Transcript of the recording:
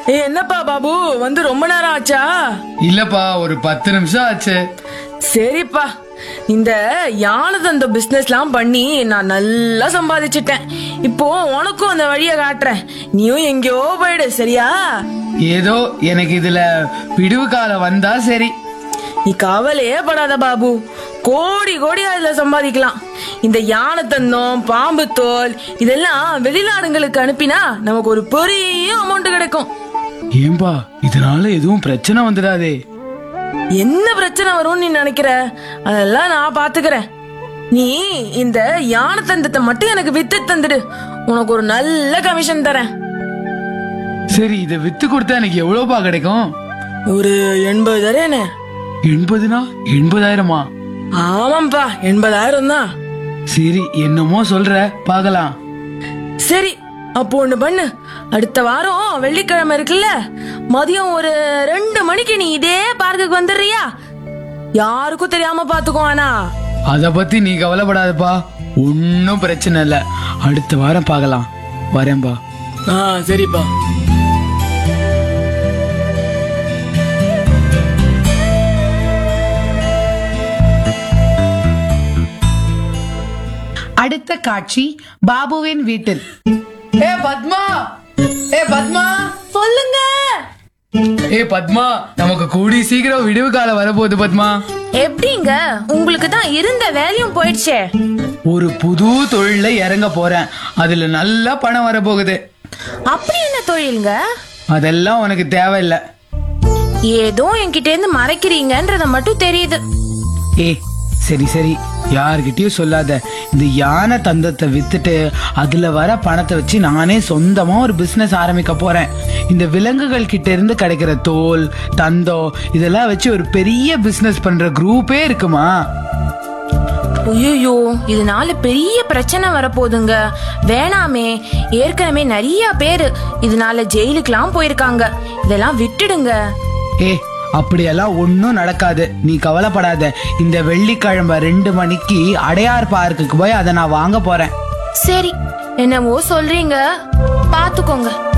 ஏ என்னப்பா பாபு வந்து ரொம்ப நேரம் ஆச்சா இல்லப்பா ஒரு பத்து நிமிஷம் ஆச்சு சரிப்பா இந்த யானை தந்த பிசினஸ்லாம் பண்ணி நான் நல்லா சம்பாதிச்சிட்டேன் இப்போ உனக்கும் அந்த வழியை காட்டுறேன் நீயும் எங்கேயோ போயிடு சரியா ஏதோ எனக்கு இதுல விடுவு காலம் வந்தா சரி நீ கவலையே படாத பாபு கோடி கோடி அதுல சம்பாதிக்கலாம் இந்த யானை தந்தம் பாம்பு தோல் இதெல்லாம் வெளிநாடுங்களுக்கு அனுப்பினா நமக்கு ஒரு பெரிய அமௌண்ட் கிடைக்கும் ஏன்பா இதனால எதுவும் பிரச்சனை வந்துடாதே என்ன பிரச்சனை வரும்னு நீ நினைக்கிற அதெல்லாம் நான் பாத்துக்கிறேன் நீ இந்த யானை தந்தத்தை மட்டும் எனக்கு வித்து தந்துடு உனக்கு ஒரு நல்ல கமிஷன் தரேன் சரி இதை வித்து கொடுத்தா எனக்கு எவ்வளவுப்பா கிடைக்கும் ஒரு எண்பது தரேனே எண்பதுனா எண்பதாயிரமா ஆமாப்பா எண்பதாயிரம் தான் சரி என்னமோ சொல்ற பார்க்கலாம் சரி அப்போ ஒண்ணு பண்ணு அடுத்த வாரம் வெள்ளிக்கிழமை இருக்குல்ல மதியம் ஒரு ரெண்டு மணிக்கு நீ இதே பார்க்குக்கு வந்துடுறியா யாருக்கும் தெரியாம பாத்துக்கோ ஆனா அத பத்தி நீ கவலைப்படாதப்பா ஒன்னும் பிரச்சனை இல்ல அடுத்த வாரம் பார்க்கலாம் வரேன்பா ஆ சரிப்பா அடுத்த காட்சி பாபுவின் வீட்டில் ஏ பத்மா ஏ பத்மா சொல்லுங்க ஏ பத்மா நமக்கு கூடி சீக்கிரம் விடுவு காலம் வரப்போகுது பத்மா எப்படிங்க உங்களுக்கு தான் இருந்த வேலையும் போயிடுச்சே ஒரு புது தொழில இறங்க போறேன் அதுல நல்லா பணம் வரப்போகுது அப்படி என்ன தொழிலுங்க அதெல்லாம் உனக்கு தேவையில்லை ஏதோ என்கிட்ட இருந்து மறைக்கிறீங்கன்றத மட்டும் தெரியுது ஏ சரி சரி யார்கிட்டயும் சொல்லாத இந்த யானை தந்தத்தை வித்துட்டு அதுல வர பணத்தை வச்சு நானே சொந்தமா ஒரு பிசினஸ் ஆரம்பிக்க போறேன் இந்த விலங்குகள் கிட்ட இருந்து கிடைக்கிற தோல் தந்தம் இதெல்லாம் வச்சு ஒரு பெரிய பிசினஸ் பண்ற குரூப்பே இருக்குமா ஐயோ இதனால பெரிய பிரச்சனை வரப்போகுதுங்க வேணாமே ஏற்கனவே நிறைய பேரு இதனால ஜெயிலுக்கெல்லாம் போயிருக்காங்க இதெல்லாம் விட்டுடுங்க ஏ அப்படியெல்லாம் ஒன்னும் நடக்காது நீ கவலைப்படாத இந்த வெள்ளிக்கிழமை ரெண்டு மணிக்கு அடையார் பார்க்குக்கு போய் அதை நான் வாங்க போறேன் சரி என்னவோ சொல்றீங்க பாத்துக்கோங்க